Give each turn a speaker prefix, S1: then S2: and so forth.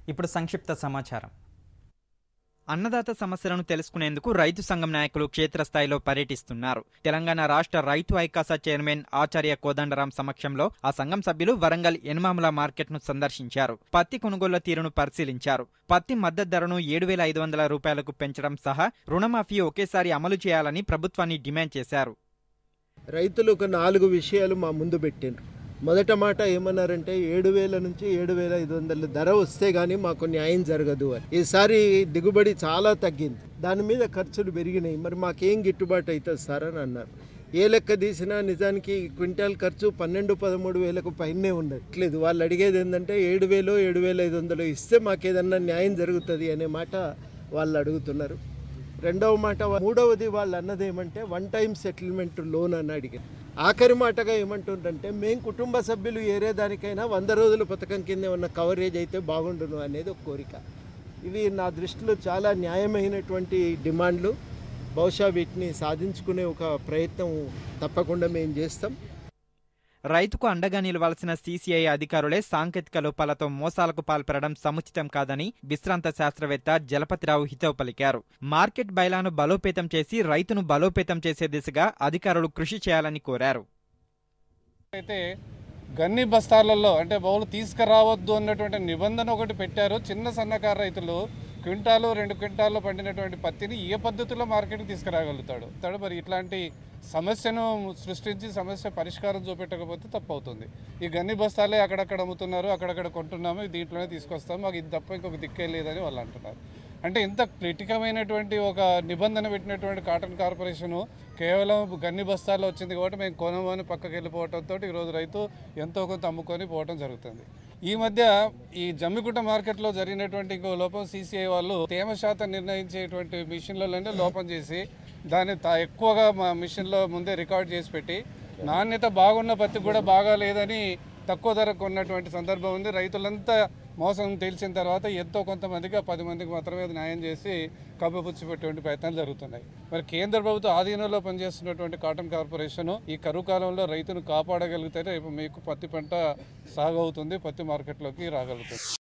S1: ఇప్పుడు సంక్షిప్త సమాచారం అన్నదాత సమస్యలను తెలుసుకునేందుకు రైతు సంఘం నాయకులు క్షేత్రస్థాయిలో పర్యటిస్తున్నారు తెలంగాణ రాష్ట్ర రైతు ఐకాసా చైర్మన్ ఆచార్య కోదండరాం సమక్షంలో ఆ సంఘం సభ్యులు వరంగల్ ఎనుమాముల మార్కెట్ను సందర్శించారు పత్తి కొనుగోళ్ల తీరును పరిశీలించారు పత్తి మద్దతు ధరను ఏడు వేల ఐదు వందల రూపాయలకు పెంచడం సహా రుణమాఫీ ఒకేసారి అమలు చేయాలని ప్రభుత్వాన్ని డిమాండ్ చేశారు
S2: రైతులు ఒక నాలుగు విషయాలు మా ముందు పెట్టిండ్రు మొదట మాట ఏమన్నారంటే ఏడు వేల నుంచి ఏడు వేల ఐదు వందల ధర వస్తే కానీ మాకు న్యాయం జరగదు అని ఈసారి దిగుబడి చాలా తగ్గింది దాని మీద ఖర్చులు పెరిగినాయి మరి మాకేం గిట్టుబాటు అవుతుంది సార్ అని అన్నారు ఏ లెక్క తీసినా నిజానికి క్వింటాల్ ఖర్చు పన్నెండు పదమూడు వేలకు పైనే ఉన్నది లేదు వాళ్ళు అడిగేది ఏంటంటే ఏడు వేలు ఏడు వేల ఐదు వందలు ఇస్తే మాకేదన్నా న్యాయం జరుగుతుంది అనే మాట వాళ్ళు అడుగుతున్నారు రెండవ మాట మూడవది వాళ్ళు అన్నది ఏమంటే వన్ టైం సెటిల్మెంట్ లోన్ అని అడిగారు ఆఖరి మాటగా ఏమంటుందంటే మేము కుటుంబ సభ్యులు ఏరే దానికైనా వంద రోజుల పథకం కింద ఉన్న కవరేజ్ అయితే బాగుండును అనేది ఒక కోరిక ఇవి నా దృష్టిలో చాలా న్యాయమైనటువంటి డిమాండ్లు బహుశా వీటిని సాధించుకునే ఒక ప్రయత్నం తప్పకుండా మేము చేస్తాం
S1: రైతుకు అండగా నిలవాల్సిన సీసీఐ అధికారులే సాంకేతిక లోపాలతో మోసాలకు పాల్పడడం సముచితం కాదని విశ్రాంత శాస్త్రవేత్త జలపతిరావు హితవు పలికారు మార్కెట్ బయలాను బలోపేతం చేసి రైతును బలోపేతం చేసే దిశగా అధికారులు కృషి చేయాలని కోరారు
S3: అయితే గన్ని బస్తాలలో అంటే బౌలు తీసుకురావద్దు అన్నటువంటి నిబంధన ఒకటి పెట్టారు చిన్న సన్నకారు రైతులు క్వింటాలు రెండు క్వింటాల్లో పండినటువంటి పత్తిని ఏ పద్ధతిలో మార్కెట్కి తీసుకురాగలుగుతాడు తాడు మరి ఇట్లాంటి సమస్యను సృష్టించి సమస్య పరిష్కారం చూపెట్టకపోతే తప్పు అవుతుంది ఈ గన్ని బస్తాలే అక్కడక్కడ అమ్ముతున్నారు అక్కడక్కడ కొంటున్నాము దీంట్లోనే తీసుకొస్తాము మాకు ఇది తప్ప ఇంకొక దిక్కే లేదని వాళ్ళు అంటున్నారు అంటే ఇంత క్రిటికమైనటువంటి ఒక నిబంధన పెట్టినటువంటి కాటన్ కార్పొరేషను కేవలం గన్ని బస్తాల్లో వచ్చింది కాబట్టి మేము కొనమని పక్కకి వెళ్ళిపోవడంతో ఈరోజు రైతు ఎంతో కొంత అమ్ముకొని పోవడం జరుగుతుంది ఈ మధ్య ఈ జమ్మికుంట మార్కెట్లో జరిగినటువంటి ఇంకో లోపం సీసీఐ వాళ్ళు తేమ శాతం నిర్ణయించేటువంటి మిషన్లలోనే లోపం చేసి దాన్ని తా- ఎక్కువగా మా మిషన్లో ముందే రికార్డ్ చేసి పెట్టి నాణ్యత బాగున్న పత్తి కూడా బాగా లేదని తక్కువ ధరకు ఉన్నటువంటి సందర్భం ఉంది రైతులంతా మోసం తెలిసిన తర్వాత ఎంతో కొంతమందికి ఆ పది మందికి మాత్రమే అది న్యాయం చేసి కప్పిపుచ్చిపెట్టేటువంటి ప్రయత్నాలు జరుగుతున్నాయి మరి కేంద్ర ప్రభుత్వ ఆధీనంలో పనిచేస్తున్నటువంటి కాటన్ కార్పొరేషన్ ఈ కరువు కాలంలో రైతును కాపాడగలిగితే రేపు మీకు పత్తి పంట సాగు అవుతుంది పత్తి మార్కెట్లోకి రాగలుగుతుంది